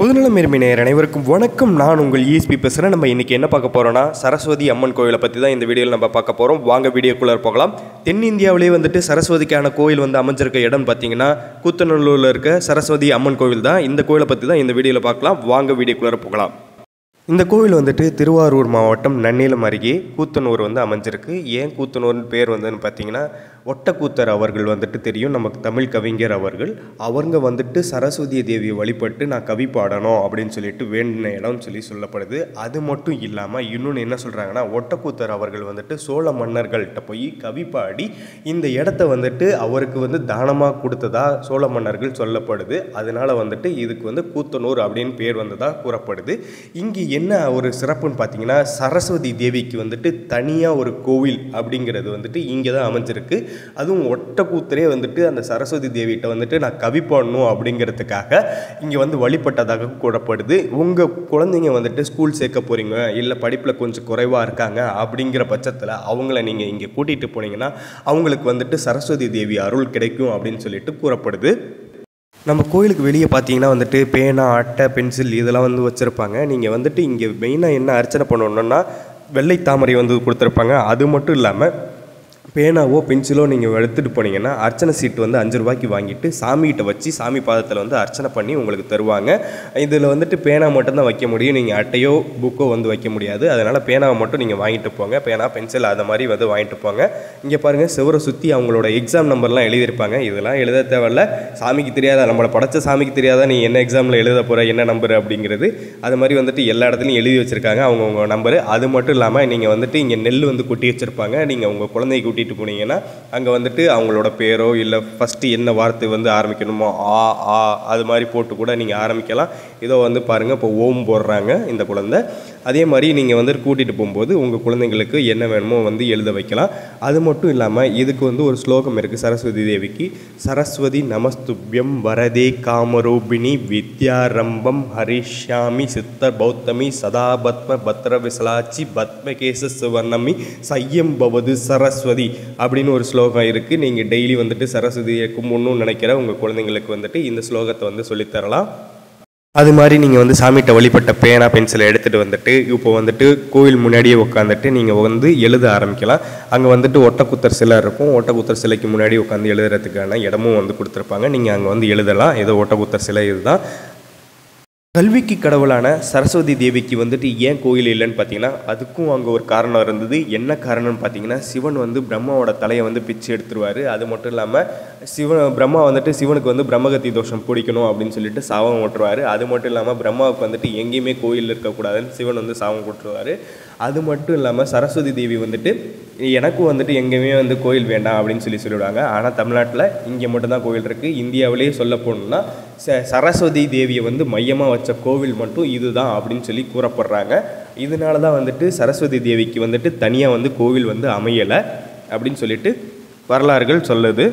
பொதுநலம் விரும்பி நேயர் அனைவருக்கும் வணக்கம் நான் உங்கள் இஎஸ்பி பேசுகிறேன் நம்ம இன்றைக்கி என்ன பார்க்க போகிறோம்னா சரஸ்வதி அம்மன் கோயிலை பற்றி தான் இந்த வீடியோவில் நம்ம பார்க்க போகிறோம் வாங்க வீடியோக்குள்ளே போகலாம் தென்னிந்தியாவிலே வந்துட்டு சரஸ்வதிக்கான கோயில் வந்து அமைஞ்சிருக்க இடம் பார்த்தீங்கன்னா கூத்தநல்லூரில் இருக்க சரஸ்வதி அம்மன் கோவில் தான் இந்த கோயிலை பற்றி தான் இந்த வீடியோவில் பார்க்கலாம் வாங்க வீடியோக்குள்ளே போகலாம் இந்த கோவில் வந்துட்டு திருவாரூர் மாவட்டம் நன்னிலம் அருகே கூத்தனூர் வந்து அமைஞ்சிருக்கு ஏன் கூத்தனூர்னு பேர் வந்துன்னு பார்த்தீங்கன்னா ஒட்டக்கூத்தர் அவர்கள் வந்துட்டு தெரியும் நமக்கு தமிழ் கவிஞர் அவர்கள் அவங்க வந்துட்டு சரஸ்வதி தேவியை வழிபட்டு நான் கவி பாடணும் அப்படின்னு சொல்லிட்டு வேண்டின இடம்னு சொல்லி சொல்லப்படுது அது மட்டும் இல்லாமல் இன்னொன்று என்ன சொல்கிறாங்கன்னா ஒட்டக்கூத்தர் அவர்கள் வந்துட்டு சோழ மன்னர்கள்ட்ட போய் கவி பாடி இந்த இடத்த வந்துட்டு அவருக்கு வந்து தானமாக கொடுத்ததா சோழ மன்னர்கள் சொல்லப்படுது அதனால வந்துட்டு இதுக்கு வந்து கூத்தனூர் அப்படின்னு பேர் வந்ததா கூறப்படுது இங்கே என்ன ஒரு சிறப்புன்னு பார்த்தீங்கன்னா சரஸ்வதி தேவிக்கு வந்துட்டு தனியாக ஒரு கோவில் அப்படிங்கிறது வந்துட்டு இங்கே தான் அமைஞ்சிருக்கு அதுவும் ஒட்டக்கூத்தரே வந்துட்டு அந்த சரஸ்வதி தேவிகிட்ட வந்துட்டு நான் கவி பாடணும் அப்படிங்கிறதுக்காக இங்கே வந்து வழிபட்டதாக கூறப்படுது உங்கள் குழந்தைங்க வந்துட்டு ஸ்கூல் சேர்க்க போகிறீங்க இல்லை படிப்பில் கொஞ்சம் குறைவாக இருக்காங்க அப்படிங்கிற பட்சத்தில் அவங்கள நீங்கள் இங்கே கூட்டிகிட்டு போனீங்கன்னா அவங்களுக்கு வந்துட்டு சரஸ்வதி தேவி அருள் கிடைக்கும் அப்படின்னு சொல்லிட்டு கூறப்படுது நம்ம கோயிலுக்கு வெளியே பார்த்தீங்கன்னா வந்துட்டு பேனா அட்டை பென்சில் இதெல்லாம் வந்து வச்சுருப்பாங்க நீங்கள் வந்துட்டு இங்கே மெயினாக என்ன அர்ச்சனை பண்ணணுன்னா வெள்ளை தாமரை வந்து கொடுத்துருப்பாங்க அது மட்டும் இல்லாமல் பேனாவோ பென்சிலோ நீங்கள் எடுத்துகிட்டு போனீங்கன்னா அர்ச்சனை சீட்டு வந்து அஞ்சு ரூபாய்க்கு வாங்கிட்டு சாமிகிட்ட வச்சு சாமி பாதத்தில் வந்து அர்ச்சனை பண்ணி உங்களுக்கு தருவாங்க இதில் வந்துட்டு பேனா மட்டும்தான் வைக்க முடியும் நீங்கள் அட்டையோ புக்கோ வந்து வைக்க முடியாது அதனால் பேனாவை மட்டும் நீங்கள் வாங்கிட்டு போங்க பேனா பென்சில் அதை மாதிரி வந்து வாங்கிட்டு போங்க இங்கே பாருங்கள் செவரை சுற்றி அவங்களோட எக்ஸாம் நம்பர்லாம் எழுதியிருப்பாங்க இதெல்லாம் எழுத தேவையில்ல சாமிக்கு தெரியாதா நம்மளை படைச்ச சாமிக்கு தெரியாதா நீ என்ன எக்ஸாமில் எழுத போகிற என்ன நம்பர் அப்படிங்கிறது அது மாதிரி வந்துட்டு எல்லா இடத்துலையும் எழுதி வச்சுருக்காங்க அவங்கவுங்க நம்பரு அது மட்டும் இல்லாமல் நீங்கள் வந்துட்டு இங்கே நெல் வந்து கொட்டி வச்சுருப்பாங்க நீங்கள் உங்கள் குழந்தைய கூட்டிகிட்டு போனீங்கன்னா அங்கே வந்துட்டு அவங்களோட பேரோ இல்லை ஃபஸ்ட்டு என்ன வார்த்தை வந்து ஆரம்பிக்கணுமோ ஆ ஆ அது மாதிரி போட்டு கூட நீங்கள் ஆரம்பிக்கலாம் இதோ வந்து பாருங்கள் இப்போ ஓம் போடுறாங்க இந்த குழந்தை அதே மாதிரி நீங்கள் வந்து கூட்டிகிட்டு போகும்போது உங்கள் குழந்தைங்களுக்கு என்ன வேணுமோ வந்து எழுத வைக்கலாம் அது மட்டும் இல்லாமல் இதுக்கு வந்து ஒரு ஸ்லோகம் இருக்குது சரஸ்வதி தேவிக்கு சரஸ்வதி நமஸ்துபியம் வரதே காமரூபிணி வித்யாரம்பம் ஹரிஷ்யாமி சித்தர் பௌத்தமி சதாபத்ம பத்ர விசலாச்சி பத்மகேச சுவர்ணமி சையம் பவது சரஸ்வதி அப்படின்னு ஒரு ஸ்லோகம் இருக்குது நீங்கள் டெய்லி வந்துட்டு சரஸ்வதியை கும்பிடணும்னு நினைக்கிற உங்கள் குழந்தைங்களுக்கு வந்துட்டு இந்த ஸ்லோகத்தை வந்து சொல்லித்தரலாம் அது மாதிரி நீங்கள் வந்து சாமிகிட்ட வழிபட்ட பேனா பென்சிலை எடுத்துகிட்டு வந்துட்டு இப்போ வந்துட்டு கோயில் முன்னாடியே உட்காந்துட்டு நீங்கள் வந்து எழுத ஆரம்பிக்கலாம் அங்கே வந்துட்டு ஒட்டக்குத்தர் சிலை இருக்கும் ஒட்டக்குத்தர் சிலைக்கு முன்னாடி உட்காந்து எழுதுறதுக்கான இடமும் வந்து கொடுத்துருப்பாங்க நீங்கள் அங்கே வந்து எழுதலாம் ஏதோ ஒட்டக்குத்தர் சிலை இதுதான் கல்விக்கு கடவுளான சரஸ்வதி தேவிக்கு வந்துட்டு ஏன் கோயில் இல்லைன்னு பார்த்தீங்கன்னா அதுக்கும் அங்கே ஒரு காரணம் இருந்தது என்ன காரணம்னு பார்த்தீங்கன்னா சிவன் வந்து பிரம்மாவோட தலையை வந்து பிச்சு எடுத்துருவார் அது மட்டும் இல்லாமல் சிவன் பிரம்மா வந்துட்டு சிவனுக்கு வந்து பிரம்மகத்தி தோஷம் பிடிக்கணும் அப்படின்னு சொல்லிட்டு சாபம் ஓட்டுருவார் அது மட்டும் இல்லாமல் பிரம்மாவுக்கு வந்துட்டு எங்கேயுமே கோயில் இருக்கக்கூடாதுன்னு சிவன் வந்து சாபம் போட்டுருவார் அது மட்டும் இல்லாமல் சரஸ்வதி தேவி வந்துட்டு எனக்கும் வந்துட்டு எங்கேயுமே வந்து கோயில் வேண்டாம் அப்படின்னு சொல்லி சொல்லிவிடுவாங்க ஆனால் தமிழ்நாட்டில் இங்கே மட்டும்தான் கோயில் இருக்குது இந்தியாவிலேயே சொல்ல போகணுன்னா ச சரஸ்வதி தேவியை வந்து மையமாக வச்ச கோவில் மட்டும் இதுதான் அப்படின்னு சொல்லி கூறப்படுறாங்க இதனால தான் வந்துட்டு சரஸ்வதி தேவிக்கு வந்துட்டு தனியாக வந்து கோவில் வந்து அமையலை அப்படின்னு சொல்லிட்டு வரலாறுகள் சொல்லுது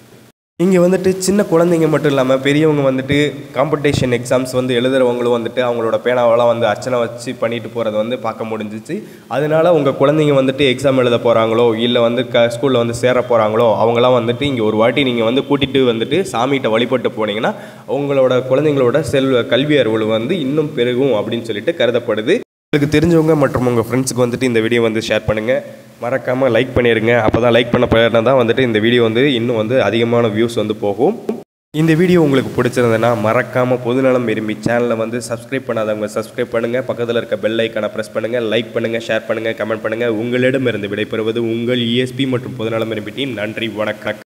இங்கே வந்துட்டு சின்ன குழந்தைங்க மட்டும் இல்லாமல் பெரியவங்க வந்துட்டு காம்படிஷன் எக்ஸாம்ஸ் வந்து எழுதுறவங்களும் வந்துட்டு அவங்களோட பேனாவெல்லாம் வந்து அர்ச்சனை வச்சு பண்ணிட்டு போகிறத வந்து பார்க்க முடிஞ்சிச்சு அதனால உங்கள் குழந்தைங்க வந்துட்டு எக்ஸாம் எழுத போகிறாங்களோ இல்லை வந்து க ஸ்கூலில் வந்து சேர போகிறாங்களோ அவங்களாம் வந்துட்டு இங்கே ஒரு வாட்டி நீங்கள் வந்து கூட்டிகிட்டு வந்துட்டு சாமிகிட்ட வழிபட்டு போனீங்கன்னா உங்களோட குழந்தைங்களோட செல்வ கல்வி அறிவு வந்து இன்னும் பெருகும் அப்படின்னு சொல்லிட்டு கருதப்படுது உங்களுக்கு தெரிஞ்சவங்க மற்றும் உங்கள் ஃப்ரெண்ட்ஸுக்கு வந்துட்டு இந்த வீடியோ வந்து ஷேர் பண்ணுங்கள் மறக்காமல் லைக் பண்ணிடுங்க அப்போ தான் லைக் பண்ண பிறகு தான் வந்துட்டு இந்த வீடியோ வந்து இன்னும் வந்து அதிகமான வியூஸ் வந்து போகும் இந்த வீடியோ உங்களுக்கு பிடிச்சிருந்ததுன்னா மறக்காமல் பொதுநலம் விரும்பி சேனலை வந்து சப்ஸ்கிரைப் பண்ணாதவங்க சப்ஸ்கிரைப் பண்ணுங்கள் பக்கத்தில் இருக்க பெல் ஐக்கானை ப்ரெஸ் பண்ணுங்கள் லைக் பண்ணுங்கள் ஷேர் பண்ணுங்கள் கமெண்ட் பண்ணுங்கள் உங்களிடமிருந்து விடைபெறுவது உங்கள் இஎஸ்பி மற்றும் பொதுநலம் விரும்பி டீம் நன்றி வணக்கம்